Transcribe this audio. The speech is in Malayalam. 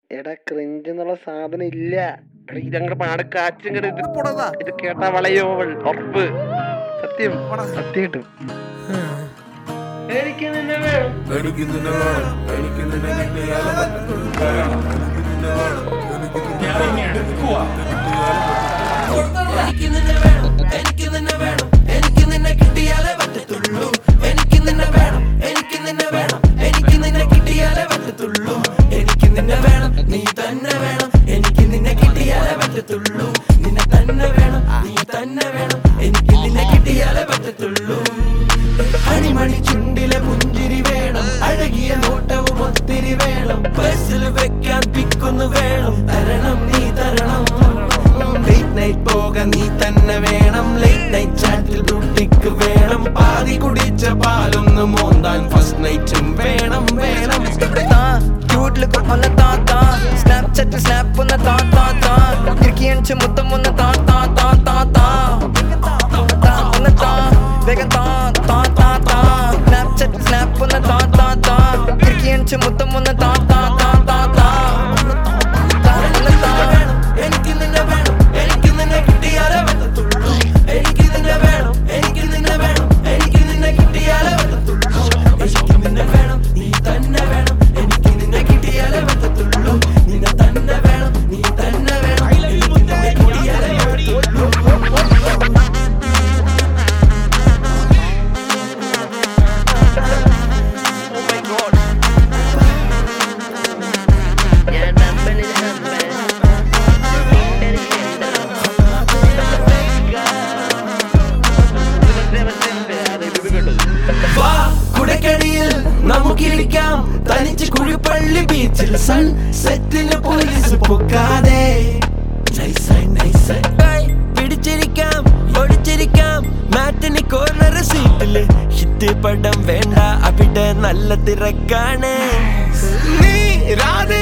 എടാ ക്രിഞ്ച് എന്നുള്ള സാധനം ഇല്ല എടാ ഇതങ്ങടെ പാട് കാറ്റും കൂടെ ഇത് പോടാ ഇത് കേട്ടാ വളയോ അവൾ ഉറപ്പ് സത്യം പോടാ. സത്യം കിട്ടും എനിക്ക് നിന്നെ വേണം എനിക്ക് നിന്നെ വേണം എനിക്ക് നിന്നെ കിട്ടിയാലേ പറ്റത്തുള്ളൂ. എനിക്ക് നിന്നെ വേണം എനിക്ക് നിന്നെ എനിക്ക് നിന്നെ വേണം എനിക്ക് നിന്നെ വേണം എനിക്ക് നിന്നെ കിട്ടിയാലേ പറ്റത്തുള്ളൂ എനിക്ക് നിന്നെ വേണം എനിക്ക് നിന്നെ വേണം എനിക്ക് നിന്നെ കിട്ടിയാലേ പറ്റത്തുള്ളൂ എനിക്ക് നിന്നെ വേണം നീ തന്നെ വേണം എനിക്ക് നിന്നെ കിട്ടിയാലേ പറ്റത്തുള്ളൂ നിന്നെ തന്നെ വേണം നീ തന്നെ വേണം എനിക്ക് നിന്നെ കിട്ടിയാലേ പറ്റത്തുള്ളൂ അണിമണി ചുണ്ടിലെ പുഞ്ചിരി വേണം അഴകിയ നോട്ടവും ഒത്തിരി വേണം ബസ്സിൽ വെക്കാൻ പിക്കൊന്നു വേണം തരണം നീ തരണം ലേറ്റ് നൈറ്റ് പോകാൻ നീ തന്നെ വേണം ലേറ്റ് നൈറ്റ് ചാറ്റിൽ ബ്യൂട്ടിക്ക് വേണം പാതി കുടിച്ച പാലൊന്ന് മോന്താൻ ഫസ്റ്റ് നൈറ്റും വേണം വേണം ക്യൂട്ട് ലുക്ക് ഒന്ന് താ താ സ്നാപ്ചാറ്റ് സ്നാപ്പ് ഒന്ന് താ താ താ ഇറുക്കി അണിച്ച് മുത്തം ഒന്ന് താ താ താ താ താ താ ഒന്ന് താ വേഗം താ താ താ താ സ്നാപ്ചാറ്റ് സ്നാപ്പ് ഒന്ന് താ താ താ ഇറുക്കി അണിച്ച് മുത്തം ഒന്ന് താ താ താ താ താ താ ഒന്ന് താ വേണം എനിക്ക് നിന്നെ വേണം എനിക്ക് നിന്നെ കിട്ടിയാലേ പറ്റത്തുള്ളൂ എനിക്ക് നിന്നെ വേണം എനിക്ക് നിന്നെ വേണം എനിക്ക് നിന്നെ കിട്ടിയാലേ പറ്റത്തുള്ളൂ എനിക്ക് നിന്നെ വേണം നീ തന്നെ വേണം എനിക്ക് നിന്നെ കിട്ടിയാലേ പറ്റത്തുള്ളൂ നിന്നെ തന്നെ വേണം നീ തന്നെ വേണം എനിക്ക് നിന്നെ കിട്ടിയാലേ പറ്റത്തുള്ളൂ ഞാൻ നമ്പലിൽ നമ്പൽ വാ കുടക്കടിയിൽ നമുക്കിരിക്കാം തനിച്ച് കുഴിപ്പള്ളി ബീച്ചിൽ സൺ സെറ്റിന് പോലീസ് പൊക്കാതെ നൈസായി, നൈസായി. ഏയ്, പിടിച്ചിരിക്കാം ഒടിച്ചിരിക്കാം മാറ്റിന് കോർണർ സീറ്റില് ഹിറ്റ് പടം വേണ്ട അവിടെ നല്ല തിരക്കാണ് നീ രാധ